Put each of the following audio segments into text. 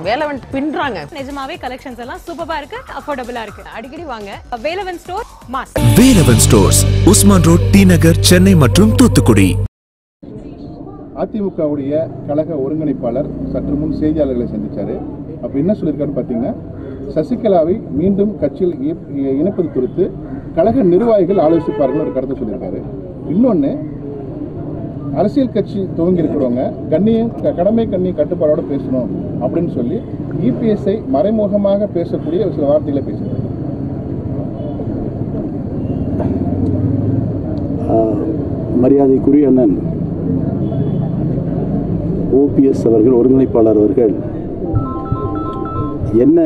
வேலவன் பின்றாங்க நிஜமாவே கலெக்ஷன்ஸ் எல்லாம் சூப்பரா இருக்கு அஃபோர்டபுளா இருக்கு அடிக்கடி வாங்க Velavan store mass Velavan stores Usman road T Nagar Chennai மற்றும் தூத்துக்குடி அதிமுகவுடைய கழக ஒருங்கிணைப்பாளர் சற்று முன் செய்தியாளர்களை சந்திச்சாரு அப்ப என்ன சொல்லியிருக்காருன்னு பார்த்தீங்கன்னா சசிகலாவை மீண்டும் கட்சியில் இ- இணைப்பது குறித்து கழக நிர்வாகிகள் ஆலோசிப்பார்கள் ஒரு கருத்தை சொல்லியிருக்காரு இன்னொன்று அரசியல் கட்சி துவங்கி இருக்கிறவங்க கண்ணியம் க- கடமை கண்ணியம் கட்டுப்பாடோட பேசணும் அப்படின்னு சொல்லி இபிஎஸ்ஐ மறைமுகமாக பேசக்கூடிய ஒரு சில வார்த்தைகளை பேசுகிறார் ஆஹ், மரியாதைக்குரிய அண்ணன் ஓபிஎஸ் அவர்கள் ஒருங்கிணைப்பாளர் அவர்கள் என்ன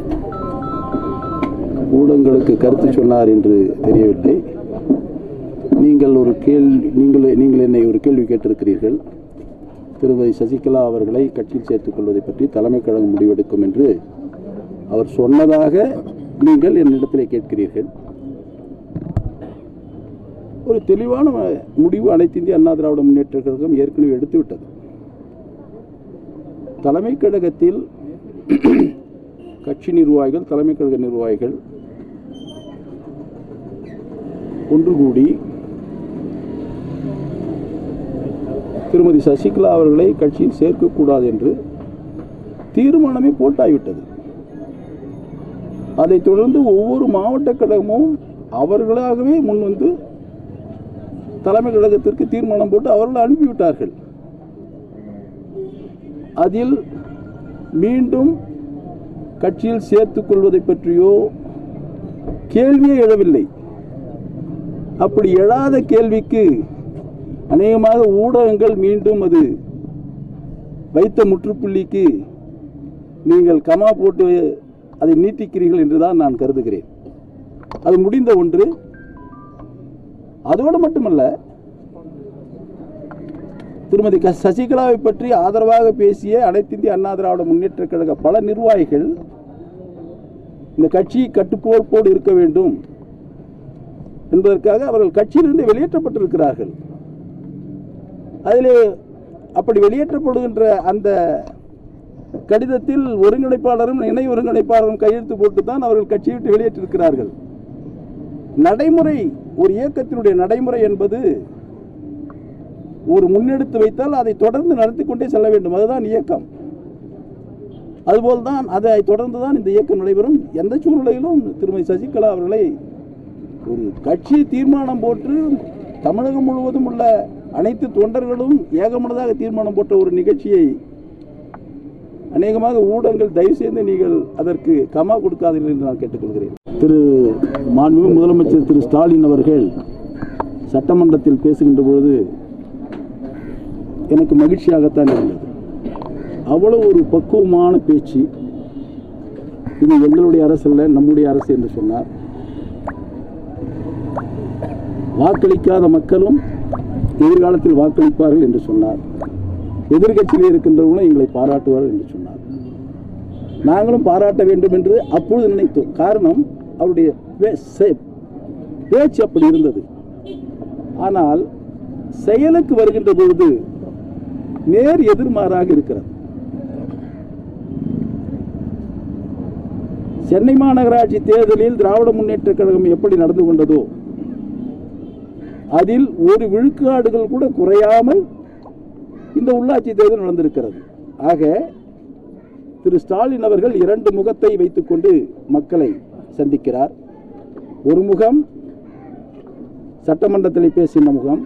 ஊடகங்களுக்கு கருத்து சொன்னார் என்று தெரியவில்லை நீங்கள் ஒரு கேள்வி நீங்கள் நீங்கள் என்னை ஒரு கேள்வி கேட்டிருக்கிறீர்கள் திருமதி சசிகலா அவர்களை கட்சியில் சேர்த்துக் கொள்வதை பற்றி தலைமை கழகம் முடிவெடுக்கும் என்று அவர் சொன்னதாக நீங்கள் என்னிடத்திலே கேட்கிறீர்கள் ஒரு தெளிவான முடிவு அனைத்து இந்திய அண்ணா திராவிட முன்னேற்ற கழகம் ஏற்கனவே எடுத்துவிட்டது தலைமை கழகத்தில் கட்சி நிர்வாகிகள் தலைமை கழக நிர்வாகிகள் ஒன்று கூடி திருமதி சசிகலா அவர்களை கட்சியில் சேர்க்கக்கூடாது என்று தீர்மானமே போட்டாகிவிட்டது அதைத் தொடர்ந்து ஒவ்வொரு மாவட்ட கழகமும் அவர்களாகவே முன் வந்து தலைமை கழகத்திற்கு தீர்மானம் போட்டு அவர்கள் அனுப்பிவிட்டார்கள் அதில் மீண்டும் கட்சியில் சேர்த்துக் கொள்வதை பற்றியோ கேள்வியே எழவில்லை அப்படி எழாத கேள்விக்கு அநேகமாக ஊடகங்கள் மீண்டும் அது வைத்த முற்றுப்புள்ளிக்கு நீங்கள் கமா போட்டு அதை நீட்டிக்கிறீர்கள் என்றுதான் நான் கருதுகிறேன் அது முடிந்த ஒன்று அதோடு மட்டுமல்ல திருமதி க சசிகலாவை பற்றி ஆதரவாக பேசிய அனைத்து இந்திய அண்ணா திராவிட முன்னேற்ற கழக பல நிர்வாகிகள் இந்த கட்சி கட்டுப்போப்போடு இருக்க வேண்டும் என்பதற்காக அவர்கள் கட்சியிலிருந்து வெளியேற்றப்பட்டிருக்கிறார்கள் அதிலே அப்படி வெளியேற்றப்படுகின்ற அந்த கடிதத்தில் ஒருங்கிணைப்பாளரும் இணை ஒருங்கிணைப்பாளரும் கையெழுத்து போட்டு தான் அவர்கள் கட்சியை விட்டு வெளியேற்றிருக்கிறார்கள் நடைமுறை ஒரு இயக்கத்தினுடைய நடைமுறை என்பது ஒரு முன்னெடுத்து வைத்தால் அதை தொடர்ந்து நடத்தி கொண்டே செல்ல வேண்டும் அதுதான் இயக்கம் அதுபோல் தான் அதை தொடர்ந்து தான் இந்த இயக்கம் நடைபெறும் எந்த சூழ்நிலையிலும் திருமதி சசிகலா அவர்களை ஒரு கட்சி தீர்மானம் போட்டு தமிழகம் முழுவதும் உள்ள அனைத்து தொண்டர்களும் ஏகமனதாக தீர்மானம் போட்ட ஒரு நிகழ்ச்சியை அநேகமாக ஊடகங்கள் தயவு செய்து நீங்கள் அதற்கு கமா கொடுக்காதீர்கள் என்று நான் கேட்டுக்கொள்கிறேன் திரு மாண்புமிகு முதலமைச்சர் திரு ஸ்டாலின் அவர்கள் சட்டமன்றத்தில் பேசுகின்ற பொழுது எனக்கு மகிழ்ச்சியாகத்தான் இருந்தது அவ்வளவு ஒரு பக்குவமான பேச்சு இது எங்களுடைய அரசு அல்ல நம்முடைய அரசு என்று சொன்னார் வாக்களிக்காத மக்களும் எதிர்காலத்தில் வாக்களிப்பார்கள் என்று சொன்னார் எதிர்கட்சியில் இருக்கின்றவர்களும் எங்களை பாராட்டுவார்கள் என்று சொன்னார் நாங்களும் பாராட்ட வேண்டும் என்று அப்பொழுது நினைத்தோம் காரணம் அவருடைய பே- செ- பேச்சு அப்படி இருந்தது ஆனால் செயலுக்கு வருகின்ற பொழுது நேர் எதிர்மாறாக இருக்கிறது சென்னை மாநகராட்சி தேர்தலில் திராவிட முன்னேற்ற கழகம் எப்படி நடந்து கொண்டதோ அதில் ஒரு விழுக்காடுகள் கூட குறையாமல் இந்த உள்ளாட்சி தேர்தல் நடந்திருக்கிறது ஆக திரு ஸ்டாலின் அவர்கள் இரண்டு முகத்தை வைத்துக்கொண்டு மக்களை சந்திக்கிறார் ஒரு முகம் சட்டமன்றத்தில் பேசின முகம்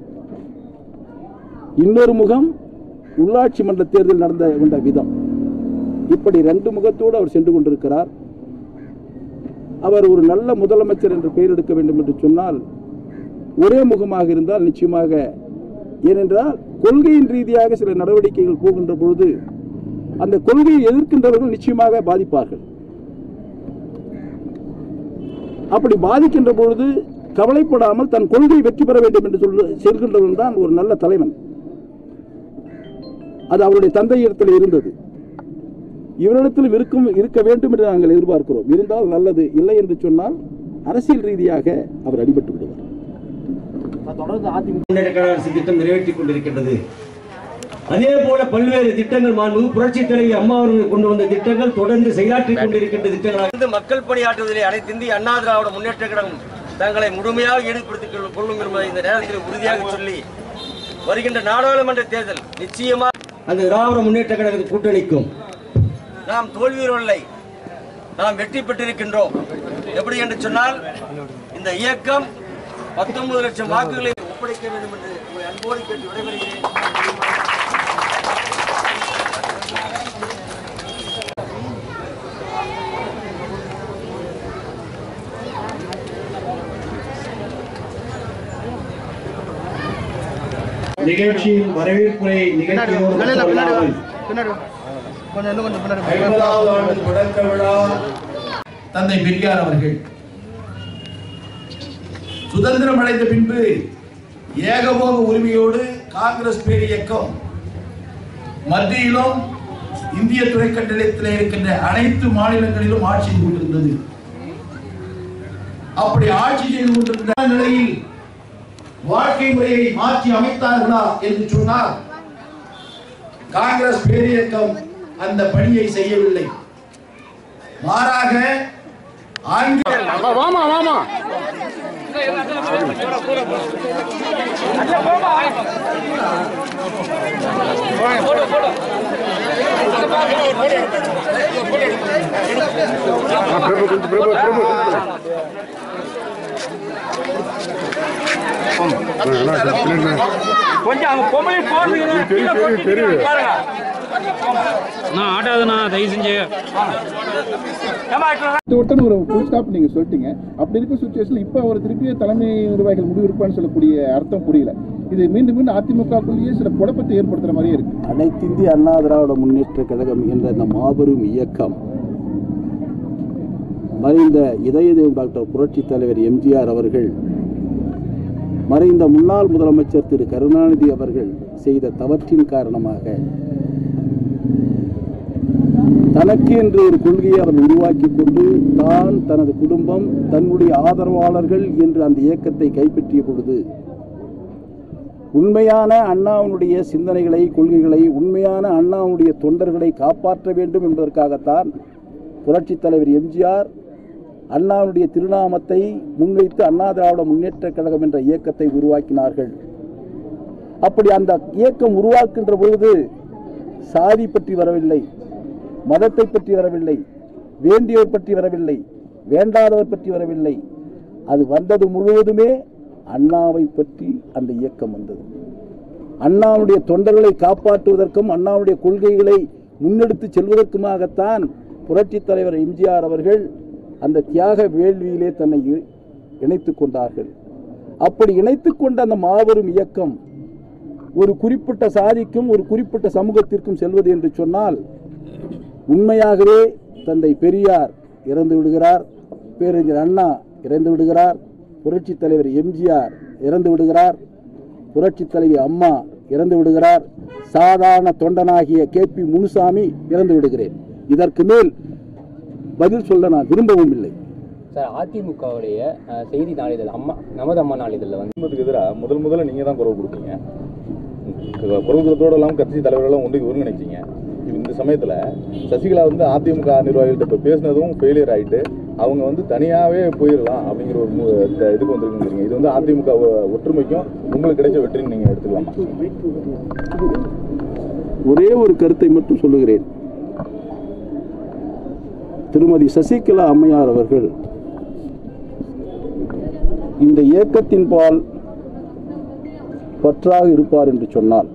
இன்னொரு முகம் உள்ளாட்சி மன்ற தேர்தல் நடந்த கொண்ட விதம் இப்படி ரெண்டு முகத்தோடு அவர் சென்று கொண்டிருக்கிறார் அவர் ஒரு நல்ல முதலமைச்சர் என்று பெயர் எடுக்க வேண்டும் என்று சொன்னால் ஒரே முகமாக இருந்தால் நிச்சயமாக ஏனென்றால் கொள்கையின் ரீதியாக சில நடவடிக்கைகள் போகின்ற பொழுது அந்த கொள்கையை எதிர்க்கின்றவர்கள் நிச்சயமாக பாதிப்பார்கள் அப்படி பாதிக்கின்ற பொழுது கவலைப்படாமல் தன் கொள்கை வெற்றி பெற வேண்டும் என்று சொல்ல செல்கின்றவன் தான் ஒரு நல்ல தலைவன் அது அவருடைய தந்தையிடத்தில் இருந்தது இவரிடத்திலும் இருக்கும் இருக்க வேண்டும் என்று நாங்கள் எதிர்பார்க்கிறோம் இருந்தால் நல்லது இல்லை என்று சொன்னால் அரசியல் ரீதியாக அவர் அடிபட்டு விடுவார் முன்னேற்ற கழக அரசு திட்டம் நிறைவேற்றிக் கொண்டிருக்கின்றது அதே போல பல்வேறு திட்டங்கள் மாண்பு புரட்சி தலைவி அம்மா அவர்கள் கொண்டு வந்த திட்டங்கள் தொடர்ந்து செயலாற்றிக் கொண்டிருக்கின்ற திட்டங்களாக இருந்து மக்கள் பணியாற்றுவதிலே அனைத்து இந்திய அண்ணா திராவிட முன்னேற்ற கழகம் தங்களை முழுமையாக ஈடுபடுத்திக் கொள்- கொள்ளும் என்பதை இந்த நேரத்தில் உறுதியாக சொல்லி வருகின்ற நாடாளுமன்ற தேர்தல் நிச்சயமாக அந்த திராவிட முன்னேற்ற கழக கூட்டணிக்கும் நாம் தோல்வியுறவில்லை நாம் வெற்றி பெற்றிருக்கின்றோம் எப்படி என்று சொன்னால் இந்த இயக்கம் பத்தொன்பது லட்சம் வாக்குகளை ஒப்படைக்க வேண்டும் என்று உங்களை அன்போடு கேட்டு விடைபெறுகிறேன் நிகழ்ச்சியின் வரவேற்புரை நிகழ்ச்சியோடு ஐம்பதாவது ஆண்டு தொடக்க விழா தந்தை பெரியார் அவர்கள் சுதந்திரம் அடைந்த பின்பு ஏகபோக உரிமையோடு காங்கிரஸ் பேர் இயக்கம் மத்தியிலும் இந்திய துணைக்கண்டலத்தில் இருக்கின்ற அனைத்து மாநிலங்களிலும் ஆட்சி செய்து கொண்டிருந்தது அப்படி ஆட்சி செய்து கொண்டிருந்த நிலையில் வாழ்க்கை முறையை மாற்றி அமைத்தார்களா என்று சொன்னால் காங்கிரஸ் பேரியக்கம் அந்த பணியை செய்யவில்லை மாறாக ஆங்கில நான் ஆட்டாதுண்ணா தயவு செஞ்சு ஒட்டன் ஒரு ஃபுல் ஸ்டாப் நீங்க சொல்லிட்டீங்க அப்படி இருக்க சுச்சுவேஷன்ல இப்போ அவர் திருப்பிய தலைமை நிர்வாகிகள் முடிவு இருப்பான்னு சொல்லக்கூடிய அர்த்தம் புரியல இது மீண்டும் மீண்டும் அதிமுகக்குள்ளேயே சில குழப்பத்தை ஏற்படுத்துற மாதிரியே இருக்கு அனைத்திந்திய அண்ணா திராவிட முன்னேற்ற கழகம் என்ற இந்த மாபெரும் இயக்கம் மறைந்த இதய தெய்வம் டாக்டர் புரட்சி தலைவர் எம்ஜிஆர் அவர்கள் மறைந்த முன்னாள் முதலமைச்சர் திரு கருணாநிதி அவர்கள் செய்த தவற்றின் காரணமாக தனக்கு என்று ஒரு கொள்கையை அவர் உருவாக்கி கொண்டு தான் தனது குடும்பம் தன்னுடைய ஆதரவாளர்கள் என்று அந்த இயக்கத்தை கைப்பற்றிய பொழுது உண்மையான அண்ணாவுடைய சிந்தனைகளை கொள்கைகளை உண்மையான அண்ணாவுடைய தொண்டர்களை காப்பாற்ற வேண்டும் என்பதற்காகத்தான் புரட்சித் தலைவர் எம்ஜிஆர் அண்ணாவுடைய திருநாமத்தை முன்வைத்து அண்ணா திராவிட முன்னேற்றக் கழகம் என்ற இயக்கத்தை உருவாக்கினார்கள் அப்படி அந்த இயக்கம் உருவாக்கின்ற பொழுது சாதி பற்றி வரவில்லை மதத்தை பற்றி வரவில்லை வேண்டியவர் பற்றி வரவில்லை வேண்டாதவர் பற்றி வரவில்லை அது வந்தது முழுவதுமே அண்ணாவை பற்றி அந்த இயக்கம் வந்தது அண்ணாவுடைய தொண்டர்களை காப்பாற்றுவதற்கும் அண்ணாவுடைய கொள்கைகளை முன்னெடுத்து செல்வதற்குமாகத்தான் புரட்சித் தலைவர் எம்ஜிஆர் அவர்கள் அந்த தியாக வேள்வியிலே தன்னை இ- இணைத்துக் கொண்டார்கள் அப்படி இணைத்துக் கொண்ட அந்த மாபெரும் இயக்கம் ஒரு குறிப்பிட்ட சாதிக்கும் ஒரு குறிப்பிட்ட சமூகத்திற்கும் செல்வது என்று சொன்னால் உண்மையாகவே தந்தை பெரியார் இறந்து விடுகிறார் பேரறிஞர் அண்ணா இறந்து விடுகிறார் புரட்சித் தலைவர் எம்ஜிஆர் இறந்து விடுகிறார் புரட்சித் தலைவி அம்மா இறந்து விடுகிறார் சாதாரண தொண்டனாகிய கே பி முனுசாமி இறந்து விடுகிறேன் இதற்கு மேல் பதில் சொல்ல நான் விரும்பவும் இல்லை சார் அதிமுகவுடைய அஹ், செய்தி நாளிதழ் அம்மா நமது அம்மா நாளிதழில் வந்து குடும்பத்துக்கு எதிராக முதல் முதல்ல நீங்க தான் குரல் கொடுப்பீங்க குரல் கொடுத்தோட இல்லாமல் கட்சி தலைவர்களும் ஒன்றுக்கு ஒருங்கிணைச்சிங்க இப்ப இந்த சமயத்துல சசிகலா வந்து அதிமுக நிர்வாகிகள்ட்ட இப்போ பேசினதும் ஃபெயிலியர் ஆயிட்டு அவங்க வந்து தனியாவே போயிடலாம் அப்படிங்கிற ஒரு மு- த- இதுக்கு வந்திருக்குங்க இது வந்து அதிமுக ஒ- ஒற்றுமைக்கும் உங்களுக்கு கிடைச்ச வெற்றின்னு நீங்க எடுத்துக்கலாமா ஒரே ஒரு கருத்தை மட்டும் சொல்லுகிறேன் திருமதி சசிகலா அம்மையார் அவர்கள் இந்த இயக்கத்தின் பால் பற்றாக இருப்பார் என்று சொன்னால்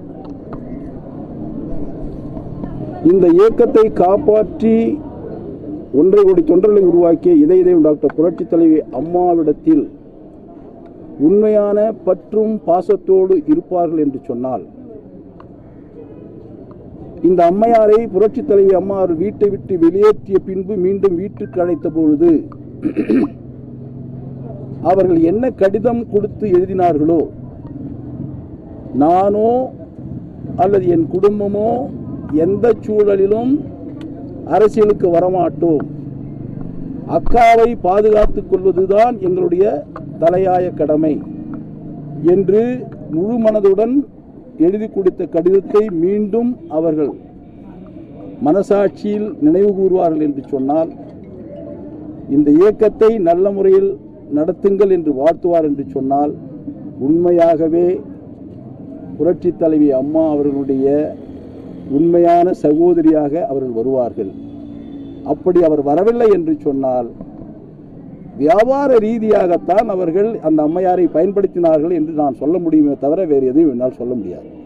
இந்த இயக்கத்தை காப்பாற்றி ஒன்றை கோடி தொண்டர்களை உருவாக்கிய இதய தெய்வம் டாக்டர் புரட்சித் தலைவி அம்மாவிடத்தில் உண்மையான பற்றும் பாசத்தோடு இருப்பார்கள் என்று சொன்னால் இந்த அம்மையாரை புரட்சித் தலைவி அம்மா அவர் வீட்டை விட்டு வெளியேற்றிய பின்பு மீண்டும் வீட்டுக்கு அழைத்த பொழுது அவர்கள் என்ன கடிதம் கொடுத்து எழுதினார்களோ நானோ அல்லது என் குடும்பமோ எந்த சூழலிலும் அரசியலுக்கு வரமாட்டோம் அக்காவை பாதுகாத்துக் கொள்வதுதான் எங்களுடைய தலையாய கடமை என்று முழு மனதுடன் எழுதி கொடுத்த கடிதத்தை மீண்டும் அவர்கள் மனசாட்சியில் நினைவு கூறுவார்கள் என்று சொன்னால் இந்த இயக்கத்தை நல்ல முறையில் நடத்துங்கள் என்று வாழ்த்துவார் என்று சொன்னால் உண்மையாகவே புரட்சி தலைவி அம்மா அவர்களுடைய உண்மையான சகோதரியாக அவர்கள் வருவார்கள் அப்படி அவர் வரவில்லை என்று சொன்னால் வியாபார ரீதியாகத்தான் அவர்கள் அந்த அம்மையாரை பயன்படுத்தினார்கள் என்று நான் சொல்ல முடியுமே தவிர வேறு எதையும் என்னால் சொல்ல முடியாது